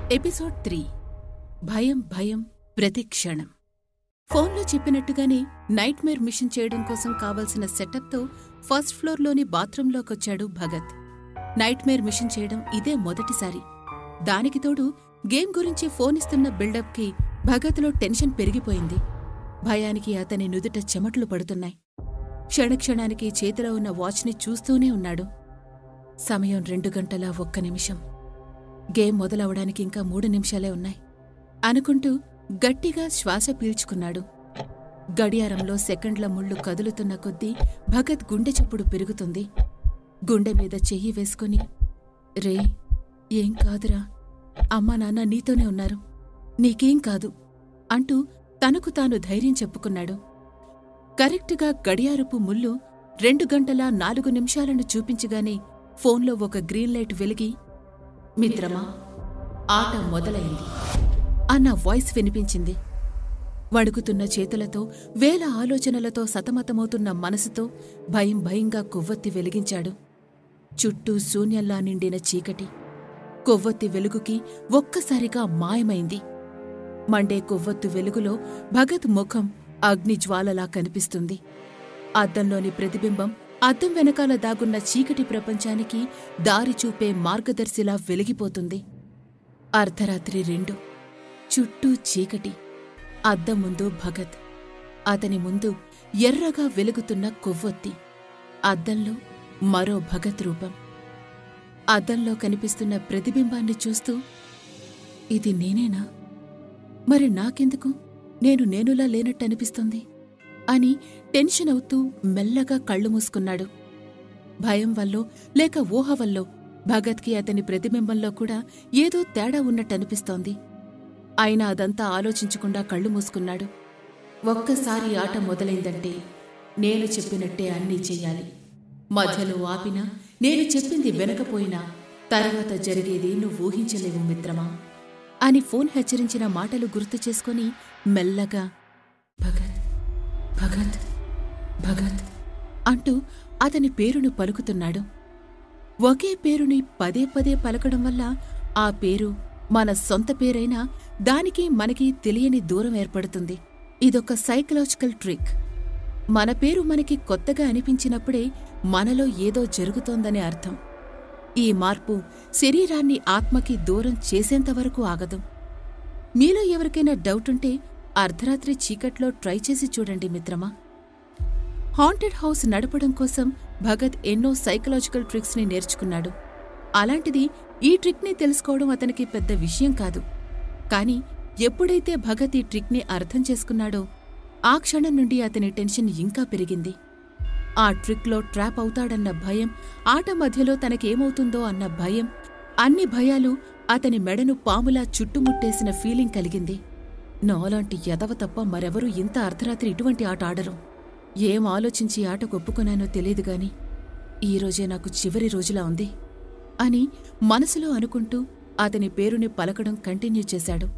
episode three భయం భయం ప్రతి క్షణం ఫోన్లో చెప్పినట్టుగానే నైట్ మేర్ మిషన్ చేయడం కోసం కావలసిన సెటప్తో ఫస్ట్ ఫ్లోర్లోని బాత్రూంలోకొచ్చాడు భగత్ నైట్ మేర్ మిషన్ చేయడం ఇదే మొదటిసారి దానికి తోడు గేమ్ గురించి ఫోన్ ఇస్తున్న బిల్డప్కి భగత్లో టెన్షన్ పెరిగిపోయింది భయానికి అతని నుదుట చెమటలు పడుతున్నాయి క్షణక్షణానికి చేతిలో ఉన్న వాచ్ని చూస్తూనే ఉన్నాడు సమయం రెండు గంటల ఒక్క నిమిషం గేమ్ మొదలవడానికి ఇంకా మూడు నిమిషాలే ఉన్నాయి అనుకుంటూ గట్టిగా శ్వాస పీల్చుకున్నాడు గడియారంలో సెకండ్ల ముళ్ళు కదులుతున్న కొద్దీ భగత్ గుండె చప్పుడు పెరుగుతుంది గుండె మీద చెయ్యి వేసుకుని రే ఏం కాదురా అమ్మా నాన్న నీతోనే ఉన్నారు నీకేం కాదు అంటూ తనకు తాను ధైర్యం చెప్పుకున్నాడు కరెక్టుగా గడియారపు ముళ్ళు రెండు గంటల నాలుగు నిమిషాలను చూపించగానే ఫోన్లో ఒక గ్రీన్ లైట్ వెలిగి మిత్రమా ఆట మొదలైంది అన్న వాయిస్ వినిపించింది వణుకుతున్న చేతులతో వేల ఆలోచనలతో సతమతమవుతున్న మనసుతో భయం భయంగా కొవ్వొత్తి వెలిగించాడు చుట్టూ శూన్యంలా నిండిన చీకటి కొవ్వొత్తి వెలుగుకి ఒక్కసారిగా మాయమైంది మండే కొవ్వొత్తు వెలుగులో భగత్ ముఖం అగ్నిజ్వాలలా కనిపిస్తుంది అద్దంలోని ప్రతిబింబం అద్దం వెనకాల దాగున్న చీకటి ప్రపంచానికి దారి చూపే మార్గదర్శిలా వెలిగిపోతుంది అర్ధరాత్రి రెండు చుట్టూ చీకటి అద్దం ముందు భగత్ అతని ముందు ఎర్రగా వెలుగుతున్న కొవ్వొత్తి అద్దంలో మరో భగత్ రూపం అద్దంలో కనిపిస్తున్న ప్రతిబింబాన్ని చూస్తూ ఇది నేనేనా మరి నాకెందుకు నేను నేనులా లేనట్టనిపిస్తుంది అని టెన్షన్ అవుతూ మెల్లగా కళ్ళు మూసుకున్నాడు భయం వల్లో లేక ఊహ వల్లో భగత్కి అతని ప్రతిబింబంలో కూడా ఏదో తేడా ఉన్నట్టనిపిస్తోంది అయినా అదంతా ఆలోచించకుండా కళ్ళు మూసుకున్నాడు ఒక్కసారి ఆట మొదలైందంటే నేను చెప్పినట్టే అన్నీ చెయ్యాలి మధ్యలో ఆపినా నేను చెప్పింది వినకపోయినా తర్వాత జరిగేది నువ్వు ఊహించలేవు మిత్రమా అని ఫోన్ హెచ్చరించిన మాటలు గుర్తు చేసుకుని మెల్లగా భగత్ భగత్ భగత్ అంటూ అతని పేరును పలుకుతున్నాడు ఒకే పేరుని పదే పదే పలకడం వల్ల ఆ పేరు మన సొంత పేరైనా దానికి మనకి తెలియని దూరం ఏర్పడుతుంది ఇదొక సైకలాజికల్ ట్రిక్ మన పేరు మనకి కొత్తగా అనిపించినప్పుడే మనలో ఏదో జరుగుతోందని అర్థం ఈ మార్పు శరీరాన్ని ఆత్మకి దూరం చేసేంతవరకు ఆగదు మీలో ఎవరికైనా డౌట్ ఉంటే అర్ధరాత్రి చీకట్లో ట్రై చేసి చూడండి మిత్రమా హాంటెడ్ హౌస్ నడపడం కోసం భగత్ ఎన్నో సైకలాజికల్ ట్రిక్స్ని నేర్చుకున్నాడు అలాంటిది ఈ ట్రిక్ని తెలుసుకోవడం అతనికి పెద్ద విషయం కాదు కాని ఎప్పుడైతే భగత్ ఈ ట్రిక్ని అర్థం చేసుకున్నాడో ఆ క్షణం నుండి అతని టెన్షన్ ఇంకా పెరిగింది ఆ ట్రిక్లో ట్రాప్ అవుతాడన్న భయం ఆట మధ్యలో తనకేమవుతుందో అన్న భయం అన్ని భయాలు అతని మెడను పాములా చుట్టుముట్టేసిన ఫీలింగ్ కలిగింది నాలాంటి ఎదవ తప్ప మరెవరూ ఇంత అర్ధరాత్రి ఇటువంటి ఆట ఆడరు ఏం ఆలోచించి ఆట కొప్పుకున్నానో తెలియదుగాని ఈరోజే నాకు చివరి రోజులా ఉంది అని మనసులో అనుకుంటూ అతని పేరుని పలకడం కంటిన్యూ చేశాడు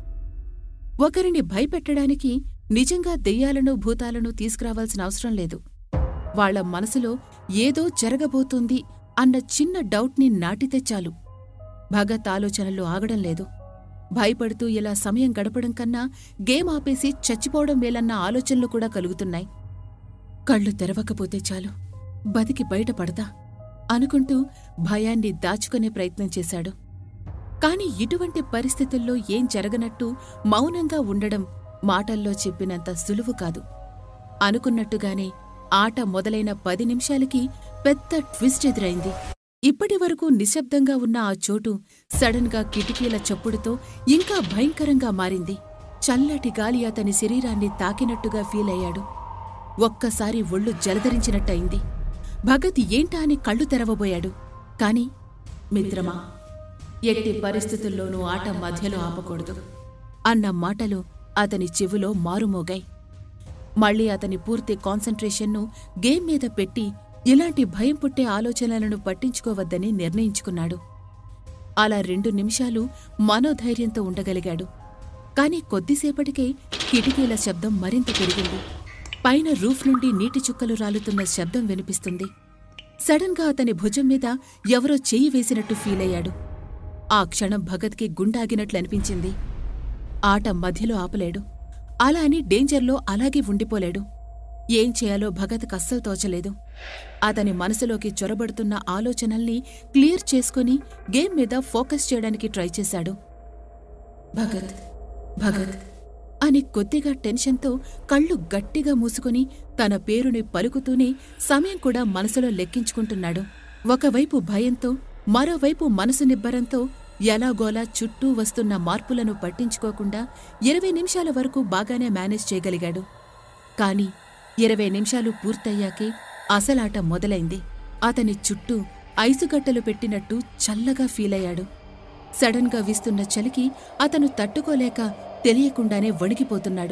ఒకరిని భయపెట్టడానికి నిజంగా దెయ్యాలను భూతాలను తీసుకురావాల్సిన అవసరం లేదు వాళ్ల మనసులో ఏదో జరగబోతోంది అన్న చిన్న డౌట్ని నాటితే చాలు భగత్ ఆలోచనలు ఆగడం లేదు భయపడుతూ ఇలా సమయం గడపడం కన్నా గేమ్ ఆపేసి చచ్చిపోవడం మేలన్న ఆలోచనలు కూడా కలుగుతున్నాయి కళ్ళు తెరవకపోతే చాలు బతికి బయటపడతా అనుకుంటూ భయాన్ని దాచుకునే ప్రయత్నం చేశాడు కాని ఇటువంటి పరిస్థితుల్లో ఏం జరగనట్టు మౌనంగా ఉండడం మాటల్లో చెప్పినంత సులువు కాదు అనుకున్నట్టుగానే ఆట మొదలైన పది నిమిషాలకి పెద్ద ట్విస్ట్ ఎదురైంది ఇప్పటివరకు నిశ్శబ్దంగా ఉన్న ఆ చోటు సడన్గా కిటికీల చప్పుడుతో ఇంకా భయంకరంగా మారింది చల్లటి గాలి అతని శరీరాన్ని తాకినట్టుగా ఫీలయ్యాడు ఒక్కసారి ఒళ్ళు జలధరించినట్టయింది భగత్ ఏంటా అని కళ్ళు తెరవబోయాడు కాని మిత్రమా ఎట్టి పరిస్థితుల్లోనూ ఆట మధ్యలో ఆపకూడదు అన్న మాటలు అతని చెవులో మారుమోగాయి మళ్ళీ అతని పూర్తి కాన్సంట్రేషన్ను గేమ్ మీద పెట్టి ఇలాంటి భయం పుట్టే ఆలోచనలను పట్టించుకోవద్దని నిర్ణయించుకున్నాడు అలా రెండు నిమిషాలు మనోధైర్యంతో ఉండగలిగాడు కాని కొద్దిసేపటికే కిటికీల శబ్దం మరింత పెరిగింది పైన రూఫ్ నుండి నీటి చుక్కలు రాలుతున్న శబ్దం వినిపిస్తుంది సడన్గా అతని భుజం మీద ఎవరో చెయ్యి వేసినట్టు ఫీలయ్యాడు ఆ క్షణం భగత్కి గుండాగినట్లు అనిపించింది ఆట మధ్యలో ఆపలేడు అలా అని డేంజర్లో అలాగే ఉండిపోలేడు ఏం చేయాలో భగత్ కస్సలు తోచలేదు అతని మనసులోకి చొరబడుతున్న ఆలోచనల్ని క్లియర్ చేసుకుని గేమ్ మీద ఫోకస్ చేయడానికి ట్రై చేశాడు భగత్ భగత్ అని కొద్దిగా టెన్షన్తో కళ్ళు గట్టిగా మూసుకుని తన పేరుని పలుకుతూనే సమయం కూడా మనసులో లెక్కించుకుంటున్నాడు ఒకవైపు భయంతో మరోవైపు మనసు నిబ్బరంతో ఎలాగోలా చుట్టూ వస్తున్న మార్పులను పట్టించుకోకుండా ఇరవై నిమిషాల వరకు బాగానే మేనేజ్ చేయగలిగాడు కాని ఇరవై నిమిషాలు పూర్తయ్యాకే అసలాట మొదలైంది అతని చుట్టూ ఐసుగట్టలు పెట్టినట్టు చల్లగా ఫీలయ్యాడు సడన్గా వీస్తున్న చలికి అతను తట్టుకోలేక తెలియకుండానే వణికిపోతున్నాడు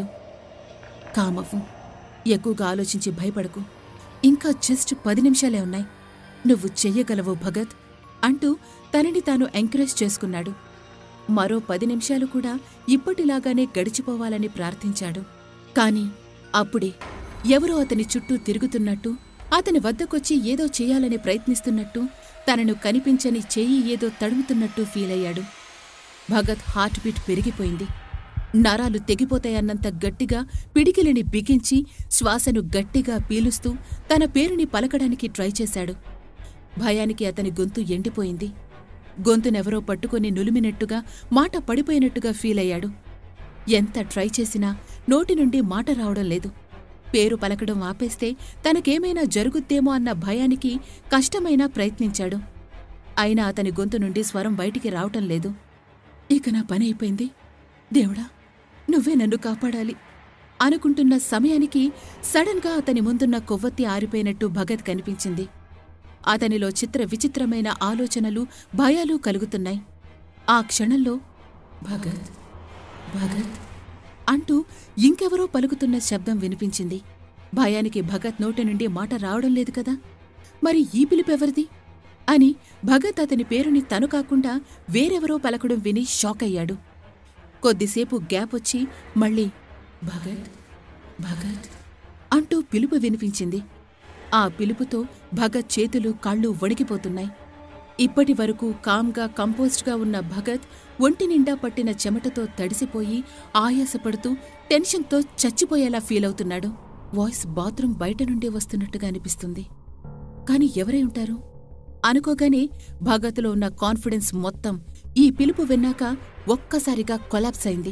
కామవ్వు ఎక్కువగా ఆలోచించి భయపడకు ఇంకా జస్ట్ పది నిమిషాలే ఉన్నాయి నువ్వు చెయ్యగలవు భగత్ అంటూ తనని తాను ఎంకరేజ్ చేసుకున్నాడు మరో పది నిమిషాలు కూడా ఇప్పటిలాగానే గడిచిపోవాలని ప్రార్థించాడు కాని అప్పుడే ఎవరో అతని చుట్టూ తిరుగుతున్నట్టు అతని వద్దకొచ్చి ఏదో చేయాలని ప్రయత్నిస్తున్నట్టు తనను కనిపించని చెయ్యి ఏదో తడుముతున్నట్టు ఫీలయ్యాడు భగత్ హార్ట్ బీట్ పెరిగిపోయింది నరాలు తెగిపోతాయన్నంత గట్టిగా పిడికిలిని బిగించి శ్వాసను గట్టిగా పీలుస్తూ తన పేరుని పలకడానికి ట్రై చేశాడు భయానికి అతని గొంతు ఎండిపోయింది గొంతునెవరో పట్టుకుని నులిమినట్టుగా మాట పడిపోయినట్టుగా ఫీలయ్యాడు ఎంత ట్రై చేసినా నోటి నుండి మాట రావడం లేదు పేరు పలకడం ఆపేస్తే తనకేమైనా జరుగుద్దేమో అన్న భయానికి కష్టమైనా ప్రయత్నించాడు అయినా అతని గొంతు నుండి స్వరం బయటికి రావటం లేదు ఇక నా పని అయిపోయింది దేవుడా నువ్వే నన్ను కాపాడాలి అనుకుంటున్న సమయానికి సడన్గా అతని ముందున్న కొవ్వొత్తి ఆరిపోయినట్టు భగత్ కనిపించింది అతనిలో చిత్ర విచిత్రమైన ఆలోచనలు భయాలు కలుగుతున్నాయి ఆ క్షణంలో భగత్ భగత్ అంటూ ఇంకెవరో పలుకుతున్న శబ్దం వినిపించింది భయానికి భగత్ నోటి నుండి మాట రావడం లేదు కదా మరి ఈ పిలుపెవరిది అని భగత్ అతని పేరుని తను కాకుండా వేరెవరో పలకడం విని షాక్ అయ్యాడు కొద్దిసేపు గ్యాప్ వచ్చి మళ్ళీ భగత్ భగత్ అంటూ పిలుపు వినిపించింది ఆ పిలుపుతో భగత్ చేతులు కాళ్ళు వణికిపోతున్నాయి ఇప్పటి వరకు కామ్గా కంపోజ్డ్గా ఉన్న భగత్ ఒంటి నిండా పట్టిన చెమటతో తడిసిపోయి ఆయాసపడుతూ టెన్షన్తో చచ్చిపోయేలా ఫీలవుతున్నాడు వాయిస్ బాత్రూం బయట నుండి వస్తున్నట్టుగా అనిపిస్తుంది కాని ఎవరై ఉంటారు అనుకోగానే భగత్లో ఉన్న కాన్ఫిడెన్స్ మొత్తం ఈ పిలుపు విన్నాక ఒక్కసారిగా కొలాప్స్ అయింది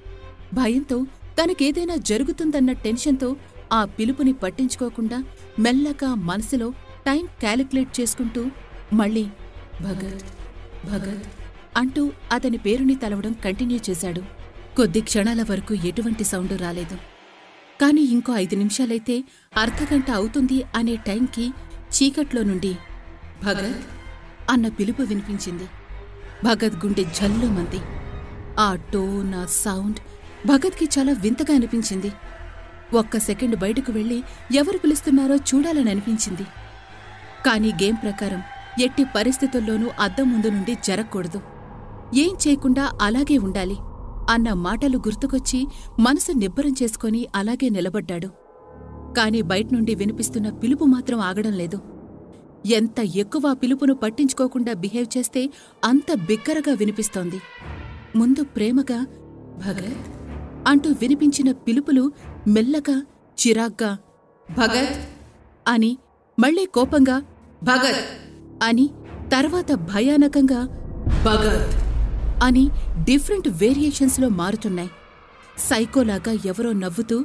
భయంతో తనకేదైనా జరుగుతుందన్న టెన్షన్తో ఆ పిలుపుని పట్టించుకోకుండా మెల్లగా మనసులో టైం క్యాలిక్యులేట్ చేసుకుంటూ మళ్ళీ భగత్ భగత్ అంటూ అతని పేరుని తలవడం కంటిన్యూ చేశాడు కొద్ది క్షణాల వరకు ఎటువంటి సౌండ్ రాలేదు కాని ఇంకో ఐదు నిమిషాలైతే అర్ధగంట అవుతుంది అనే టైంకి చీకట్లో నుండి భగత్ అన్న పిలుపు వినిపించింది భగత్ గుండె జల్లుమంది ఆ టోన్ ఆ సౌండ్ భగత్కి చాలా వింతగా అనిపించింది ఒక్క సెకండ్ బయటకు వెళ్ళి ఎవరు పిలుస్తున్నారో చూడాలని అనిపించింది కానీ గేమ్ ప్రకారం ఎట్టి పరిస్థితుల్లోనూ అద్దం ముందు నుండి జరగకూడదు ఏం చేయకుండా అలాగే ఉండాలి అన్న మాటలు గుర్తుకొచ్చి మనసు నిబ్బరం చేసుకొని అలాగే నిలబడ్డాడు కాని బయట్నుండి వినిపిస్తున్న పిలుపు మాత్రం ఆగడం లేదు ఎంత ఎక్కువ ఆ పిలుపును పట్టించుకోకుండా బిహేవ్ చేస్తే అంత బిగ్గరగా వినిపిస్తోంది ముందు ప్రేమగా భగత్ అంటూ వినిపించిన పిలుపులు మెల్లగా చిరాగ్గా భగత్ అని మళ్ళీ కోపంగా భగత్ అని తర్వాత భయానకంగా భగత్ అని డిఫరెంట్ వేరియేషన్స్లో మారుతున్నాయి సైకోలాగా ఎవరో నవ్వుతూ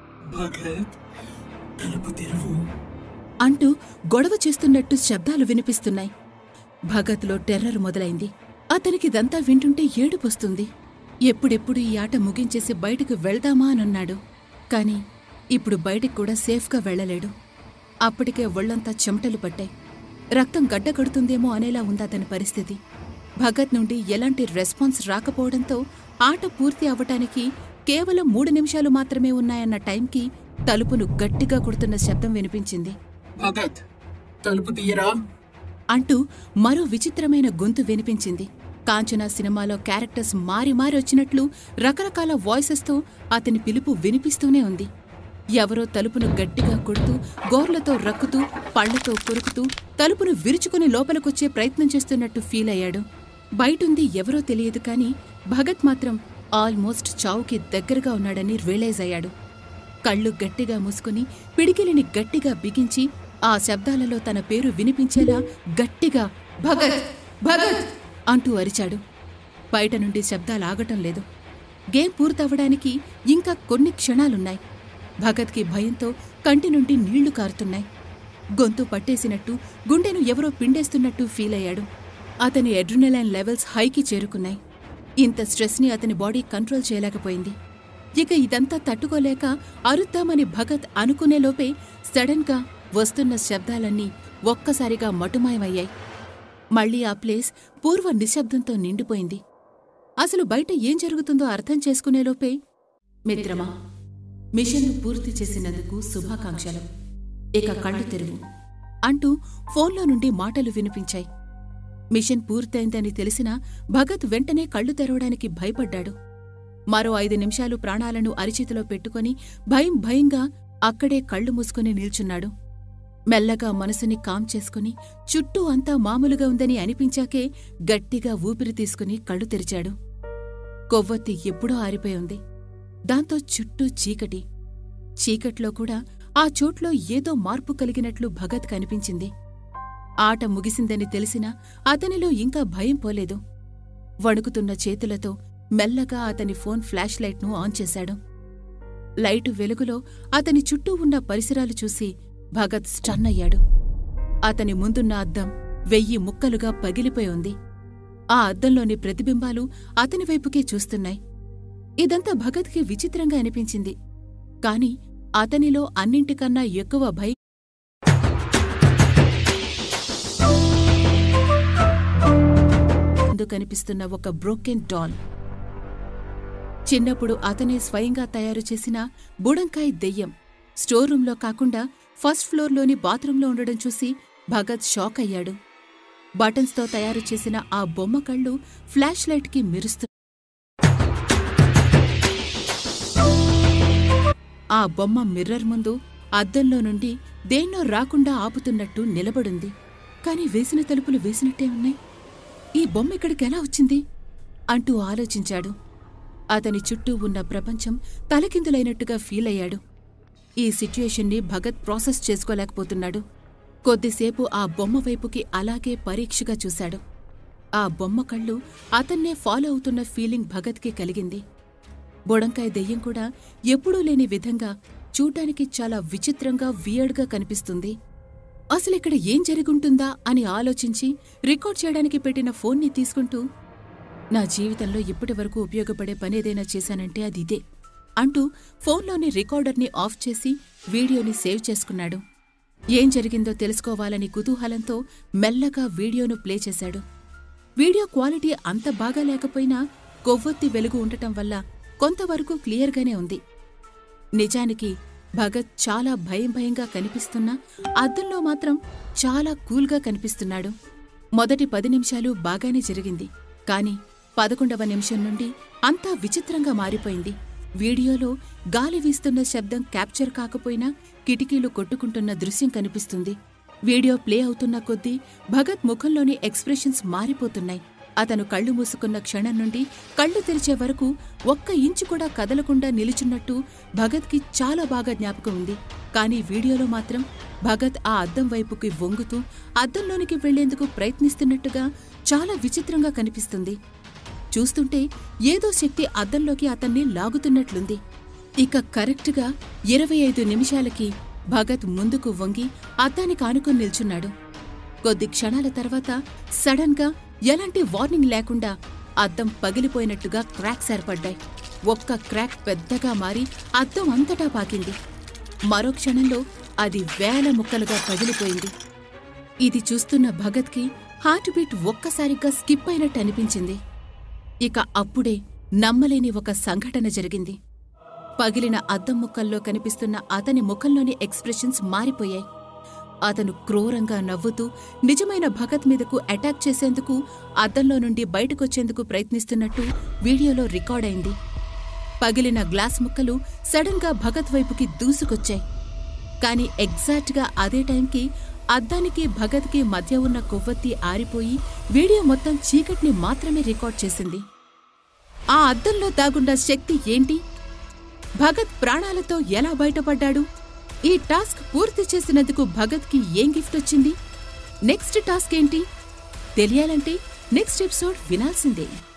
భగత్ తలుపు తెరువు అంటూ గొడవ చేస్తున్నట్టు శబ్దాలు వినిపిస్తున్నాయి భగత్లో టెర్రర్ మొదలైంది అతనికిదంతా వింటుంటే ఏడుపొస్తుంది ఎప్పుడెప్పుడు ఈ ఆట ముగించేసి బయటకు వెళ్దామా అనన్నాడు కాని ఇప్పుడు బయటికి కూడా సేఫ్గా వెళ్ళలేడు అప్పటికే ఒళ్లంతా చెమటలు పట్టాయి రక్తం గడ్డకడుతుందేమో అనేలా ఉంది అతని పరిస్థితి భగత్ నుండి ఎలాంటి రెస్పాన్స్ రాకపోవడంతో ఆట పూర్తి అవ్వటానికి కేవలం మూడు నిమిషాలు మాత్రమే ఉన్నాయన్న టైంకి తలుపును గట్టిగా కొడుతున్న శబ్దం వినిపించింది భగత్ తలుపు తీయరా అంటూ మరో విచిత్రమైన గొంతు వినిపించింది కాంచన సినిమాలో క్యారెక్టర్స్ మారి మారి వచ్చినట్లు రకరకాల వాయిసెస్తో అతని పిలుపు వినిపిస్తూనే ఉంది ఎవరో తలుపును గట్టిగా కొడుతూ గోర్లతో రక్కుతూ పళ్లతో కొరుకుతూ తలుపును విరుచుకుని లోపలికొచ్చే ప్రయత్నం చేస్తున్నట్టు ఫీల్ అయ్యాడు బయటుంది ఎవరో తెలియదు కాని భగత్ మాత్రం ఆల్మోస్ట్ చావుకి దగ్గరగా ఉన్నాడని రియలైజ్ అయ్యాడు కళ్ళు గట్టిగా మూసుకుని పిడికిలిని గట్టిగా బిగించి ఆ శబ్దాలలో తన పేరు వినిపించేలా గట్టిగా భగత్ భగత్ అంటూ అరిచాడు బయట నుండి శబ్దాలు ఆగటం లేదు గేమ్ పూర్తవడానికి ఇంకా కొన్ని క్షణాలున్నాయి భగత్కి భయంతో కంటి నుండి నీళ్లు కారుతున్నాయి గొంతు పట్టేసినట్టు గుండెను ఎవరో పిండేస్తున్నట్టు ఫీల్ అయ్యాడు అతని ఎడ్రినలైన్ లెవెల్స్ హైకి చేరుకున్నాయి ఇంత స్ట్రెస్ని అతని బాడీ కంట్రోల్ చేయలేకపోయింది ఇక ఇదంతా తట్టుకోలేక అరుద్దామని భగత్ అనుకునేలోపే సడన్గా వస్తున్న శబ్దాలన్నీ ఒక్కసారిగా మటుమాయమయ్యాయి మళ్ళీ ఆ ప్లేస్ పూర్వ నిశ్శబ్దంతో నిండిపోయింది అసలు బయట ఏం జరుగుతుందో అర్థం చేసుకునేలోపే మిత్రమా మిషన్ను పూర్తి చేసినందుకు శుభాకాంక్షలు ఇక కళ్ళు తెరువు అంటూ ఫోన్లో నుండి మాటలు వినిపించాయి మిషన్ పూర్తయిందని తెలిసినా భగత్ వెంటనే కళ్ళు తెరవడానికి భయపడ్డాడు మరో ఐదు నిమిషాలు ప్రాణాలను అరిచేతిలో పెట్టుకొని భయం భయంగా అక్కడే కళ్ళు మూసుకుని నిల్చున్నాడు మెల్లగా మనసుని కాం చేసుకుని చుట్టూ అంతా మామూలుగా ఉందని అనిపించాకే గట్టిగా ఊపిరి తీసుకుని కళ్ళు తెరిచాడు కొవ్వొత్తి ఎప్పుడో ఆరిపోయి ఉంది దాంతో చుట్టూ చీకటి చీకట్లో కూడా ఆ చోట్లో ఏదో మార్పు కలిగినట్లు భగత్ కనిపించింది ఆట ముగిసిందని తెలిసినా అతనిలో ఇంకా భయం పోలేదు వణుకుతున్న చేతులతో మెల్లగా అతని ఫోన్ ఫ్లాష్ లైట్ను ఆన్ చేశాడు లైటు వెలుగులో అతని చుట్టూ ఉన్న పరిసరాలు చూసి భగత్ స్టన్ అయ్యాడు అతని ముందున్న అద్దం వెయ్యి ముక్కలుగా పగిలిపోయి ఉంది ఆ అద్దంలోని ప్రతిబింబాలు అతని వైపుకే చూస్తున్నాయి ఇదంతా భగత్కి విచిత్రంగా అనిపించింది కాని అతనిలో అన్నింటికన్నా ఎక్కువ భయం ముందు కనిపిస్తున్న ఒక బ్రోకెన్ డాల్ చిన్నప్పుడు అతనే స్వయంగా తయారు చేసిన బుడంకాయ్ దెయ్యం స్టోర్ రూంలో కాకుండా ఫస్ట్ ఫ్లోర్లోని బాత్రూంలో ఉండడం చూసి భగత్ షాక్ అయ్యాడు బటన్స్తో తయారు చేసిన ఆ బొమ్మ కళ్ళు ఫ్లాష్ లైట్కి మెరుస్తూ ఆ బొమ్మ మిర్రర్ ముందు అద్దంలో నుండి దేన్నో రాకుండా ఆపుతున్నట్టు నిలబడుంది కాని వేసిన తలుపులు వేసినట్టే ఉన్నాయి ఈ బొమ్మ ఇక్కడికి ఎలా వచ్చింది అంటూ ఆలోచించాడు అతని చుట్టూ ఉన్న ప్రపంచం తలకిందులైనట్టుగా ఫీల్ అయ్యాడు ఈ సిట్యుయేషన్ని భగత్ ప్రాసెస్ చేసుకోలేకపోతున్నాడు కొద్దిసేపు ఆ బొమ్మ వైపుకి అలాగే పరీక్షగా చూశాడు ఆ బొమ్మ కళ్ళు అతన్నే ఫాలో అవుతున్న ఫీలింగ్ భగత్కి కలిగింది బొడంకాయ దెయ్యం కూడా ఎప్పుడూ లేని విధంగా చూడ్డానికి చాలా విచిత్రంగా వియర్డ్గా కనిపిస్తుంది అసలిక్కడ ఏం జరుగుంటుందా అని ఆలోచించి రికార్డ్ చేయడానికి పెట్టిన ఫోన్ని తీసుకుంటూ నా జీవితంలో ఇప్పటివరకు ఉపయోగపడే పనేదైనా చేశానంటే అది ఇదే అంటూ ఫోన్లోని రికార్డర్ని ఆఫ్ చేసి వీడియోని సేవ్ చేసుకున్నాడు ఏం జరిగిందో తెలుసుకోవాలని కుతూహలంతో మెల్లగా వీడియోను ప్లే చేశాడు వీడియో క్వాలిటీ అంత బాగా లేకపోయినా కొవ్వొత్తి వెలుగు ఉండటం వల్ల కొంతవరకు క్లియర్గానే ఉంది నిజానికి భగత్ చాలా భయం భయంగా కనిపిస్తున్నా అద్దంలో మాత్రం చాలా కూల్గా కనిపిస్తున్నాడు మొదటి పది నిమిషాలు బాగానే జరిగింది కాని పదకొండవ నిమిషం నుండి అంతా విచిత్రంగా మారిపోయింది వీడియోలో గాలి వీస్తున్న శబ్దం క్యాప్చర్ కాకపోయినా కిటికీలు కొట్టుకుంటున్న దృశ్యం కనిపిస్తుంది వీడియో ప్లే అవుతున్న కొద్దీ భగత్ ముఖంలోని ఎక్స్ప్రెషన్స్ మారిపోతున్నాయి అతను కళ్ళు మూసుకున్న క్షణం నుండి కళ్ళు తెరిచే వరకు ఒక్క ఇంచు కూడా కదలకుండా నిలుచున్నట్టు భగత్కి చాలా బాగా జ్ఞాపకం ఉంది కానీ వీడియోలో మాత్రం భగత్ ఆ అద్దం వైపుకి వంగుతూ అద్దంలోనికి వెళ్లేందుకు ప్రయత్నిస్తున్నట్టుగా చాలా విచిత్రంగా కనిపిస్తుంది చూస్తుంటే ఏదో శక్తి అద్దంలోకి అతన్ని లాగుతున్నట్లుంది ఇక కరెక్ట్గా ఇరవై ఐదు నిమిషాలకి భగత్ ముందుకు వంగి అద్దానికి ఆనుకుని నిల్చున్నాడు కొద్ది క్షణాల తర్వాత సడన్ గా ఎలాంటి వార్నింగ్ లేకుండా అద్దం పగిలిపోయినట్టుగా క్రాక్స్ ఏర్పడ్డాయి ఒక్క క్రాక్ పెద్దగా మారి అద్దం అంతటా పాకింది మరో క్షణంలో అది వేల ముక్కలుగా పగిలిపోయింది ఇది చూస్తున్న భగత్కి హార్ట్ బీట్ ఒక్కసారిగా స్కిప్ అయినట్టు అనిపించింది ఇక అప్పుడే నమ్మలేని ఒక సంఘటన జరిగింది పగిలిన అద్దం ముక్కల్లో కనిపిస్తున్న అతని ముఖంలోని ఎక్స్ప్రెషన్స్ మారిపోయాయి అతను క్రూరంగా నవ్వుతూ నిజమైన భగత్ మీదకు అటాక్ చేసేందుకు అద్దంలో నుండి బయటకొచ్చేందుకు ప్రయత్నిస్తున్నట్టు వీడియోలో రికార్డ్ అయింది పగిలిన గ్లాస్ ముక్కలు సడన్గా భగత్ వైపుకి దూసుకొచ్చాయి కాని ఎగ్జాక్ట్గా అదే టైంకి అద్దానికి భగత్కి మధ్య ఉన్న కొవ్వొత్తి ఆరిపోయి వీడియో మొత్తం చీకటిని మాత్రమే రికార్డ్ చేసింది ఆ అద్దంలో దాగున్న శక్తి ఏంటి భగత్ ప్రాణాలతో ఎలా బయటపడ్డాడు ఈ టాస్క్ పూర్తి చేసినందుకు భగత్కి ఏం గిఫ్ట్ వచ్చింది నెక్స్ట్ టాస్క్ ఏంటి తెలియాలంటే నెక్స్ట్ ఎపిసోడ్ వినాల్సిందే